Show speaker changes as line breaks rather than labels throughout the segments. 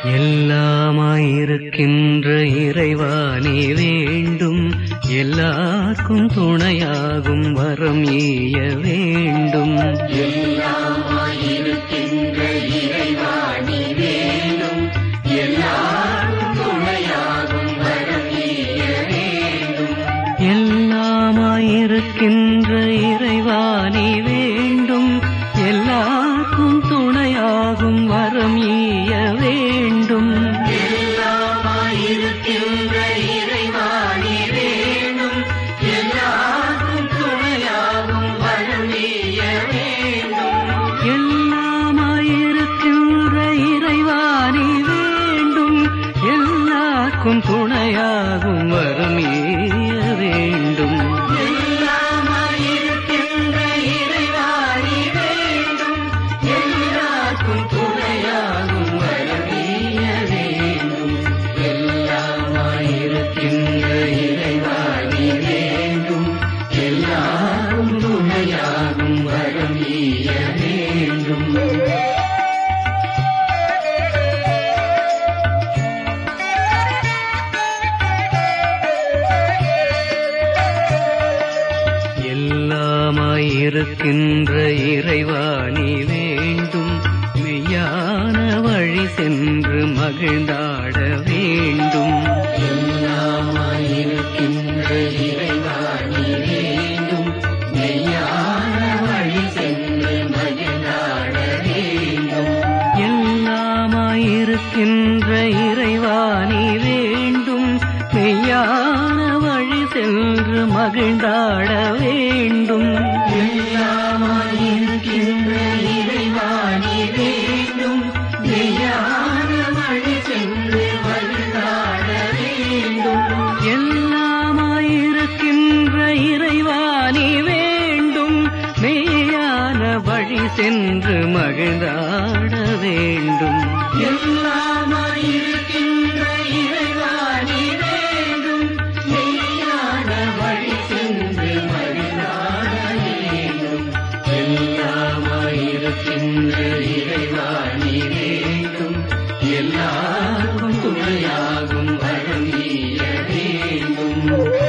எல்லாமாயிருக்கின்ற இறைவா நீ வேண்டும் எல்லாருக்கும் துணையாகும் வரம் ஈய வேண்டும்
எல்லாமாயிருக்கின்ற இறைவா நீ வேண்டும் எல்லாருக்கும் துணையாகும் வரம் ஈய வேண்டும்
எல்லாமாயிருக்கின்ற இறைவா நீ வேண்டும் எல்லாருக்கும் துணையாகும் வரம் ஈய வேண்டும்
எல்லாமாயிருக்கின்ற இறைவா நீ வேண்டும் எல்லாருக்கும் துணையாகும் வரம் ஈய வேண்டும்
எல்லாமாயிருக்கின்ற இறைவா நீ வேண்டும் எல்லாருக்கும் துணையாகும் வரம் ஈய வேண்டும்
எல்லாமாயிருக்கின்ற இறைவா நீ வேண்டும் எல்லாருக்கும் துணையாகும் வரம் ஈய வேண்டும் எல்லாமாயிருக்கின்ற இறைவா நீ வேண்டும் எல்லாருக்கும் துணையாகும் வரம் ஈய வேண்டும்
எல்லாமாயிருக்கின்ற இறைவா நீ வேண்டும் மெய்யான வழி சென்று மகிழ்ந்தாட வேண்டும்
எல்லாமாயிருக்கின்ற இறைவா நீ வேண்டும் மெய்யான வழி சென்று மகிழ்ந்தாட வேண்டும்
எல்லாமாயிருக்கின்ற இறைவா நீ வேண்டும் மெய்யான வழி சென்று மகிழ்ந்தாட வேண்டும்
எல்லாமாயிருக்கின்ற இறைவா நீ வேண்டும் மெய்யான வழி சென்று மகிழ்ந்தாட வேண்டும்
எல்லாமாயிருக்கின்ற இறைவா நீ வேண்டும் மெய்யான வழி சென்று மகிழ்ந்தாட வேண்டும்
எல்லாமாயிருக்கின்ற இறைவா நீ வேண்டும் மெய்யான வழி சென்று மகிழ்ந்தாட வேண்டும் எல்லாமாயிருக்கின்ற இறைவா நீ வேண்டும் எல்லாருக்கும் துணையாகும் வரம் ஈய வேண்டும்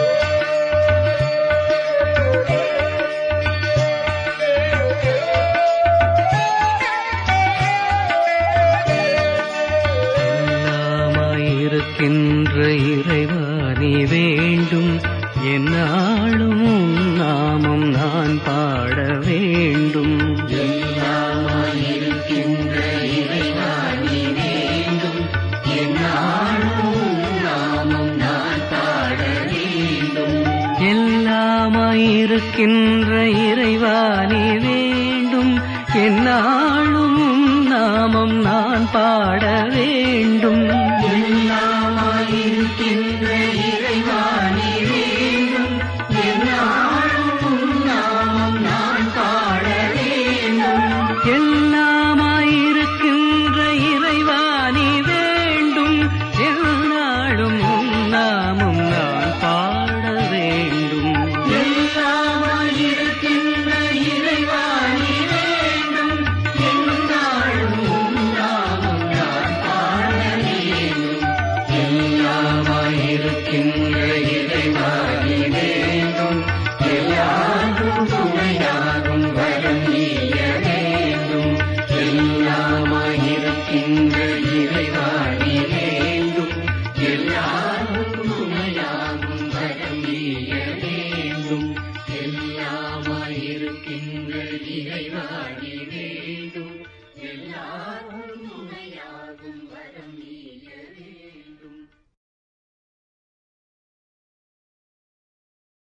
எல்லாமாயிருக்கின்ற இறைவா நீ வேண்டும் என்னாலும் உன் நாமம் நான் பாட வேண்டும்
எல்லாமாயிருக்கின்ற இறைவா நீ வேண்டும் என்னாலும் நாமம் நான் பாட வேண்டும்
எல்லாமாயிருக்கின்ற இறைவா நீ வேண்டும் என்னாலும் உன் நாமம் நான் பாட வேண்டும்
எல்லாமாயிருக்கின்ற இறைவா நீ வேண்டும் என்னாலும் நாமம் நான் பாட வேண்டும்
எல்லாமாயிருக்கின்ற இறைவா நீ வேண்டும் என்னாலும் உன் நாமம் நான் பாட வேண்டும்
எல்லாமாயிருக்கின்ற இறைவா நீ வேண்டும் என்னாலும் நாமம் நான் பாட வேண்டும் எல்லாமாயிருக்கின்ற இறைவா நீ வேண்டும் எல்லாரும் துணையாகும் வரம் ஈய வேண்டும் எல்லாமாயிருக்கின்ற இறைவா நீ வேண்டும் எல்லாரும் துணையாகும் வரம் ஈய வேண்டும் எல்லாமாயிருக்கின்ற இறைவா நீ வேண்டும்